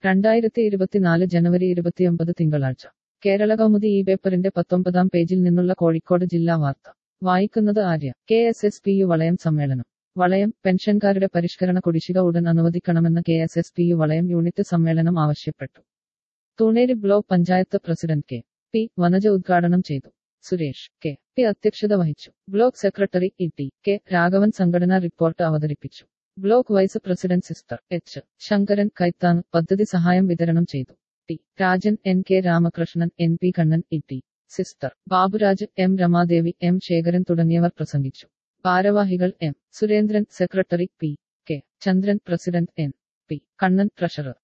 രണ്ടായിരത്തി ഇരുപത്തിനാല് ജനുവരി ഇരുപത്തിയൊമ്പത് തിങ്കളാഴ്ച കേരള കൗമുദി ഈ പേപ്പറിന്റെ പത്തൊമ്പതാം പേജിൽ നിന്നുള്ള കോഴിക്കോട് ജില്ലാ വാർത്ത വായിക്കുന്നത് Arya K S S P U Valayam സമ്മേളനം വളയം പെൻഷൻകാരുടെ പരിഷ്കരണ കുടിശ്ശിക ഉടൻ അനുവദിക്കണമെന്ന് K S S P U Valayam unit സമ്മേളനം ആവശ്യപ്പെട്ടു Thuneri block panchayat president K P Vanaja ഉദ്ഘാടനം ചെയ്തു സുരേഷ് കെ പി അധ്യക്ഷത വഹിച്ചു block secretary E T K Raghavan സംഘടനാ റിപ്പോർട്ട് അവതരിപ്പിച്ചു block vice president sister H Sankaran കൈത്താൻ പദ്ധതി സഹായം വിതരണം ചെയ്തു T Rajan N K Ramakrishnan N P Kannan E T sister Baburaj M Ramadevi M Sekharan തുടങ്ങിയവർ പ്രസംഗിച്ചു ഭാരവാഹികൾ M Surendran secretary P K Chandran president N P Kannan treasurer